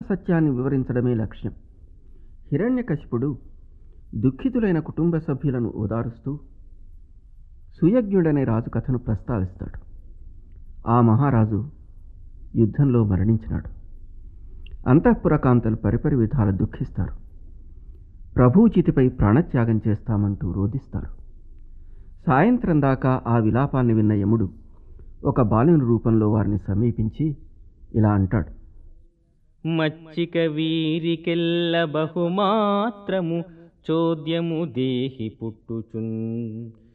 సత్యాన్ని వివరించడమే లక్ష్యం హిరణ్యకశిపుడు దుఃఖితులైన కుటుంబ సభ్యులను ఓదారుస్తూ సుయజ్ఞుడనే రాజు కథను ప్రస్తావిస్తాడు ఆ మహారాజు యుద్ధంలో మరణించినాడు అంతఃపురకాంతలు పరిపరి విధాలు దుఃఖిస్తారు ప్రభుచితిపై ప్రాణత్యాగం చేస్తామంటూ రోధిస్తారు సాయంత్రం దాకా ఆ విలాపాన్ని విన్న యముడు ఒక బాలుని రూపంలో వారిని సమీపించి ఇలా అంటాడు మచ్చిక వీరికెల్ల బహుమాత్రము చోద్యము దేహి పుట్టుచున్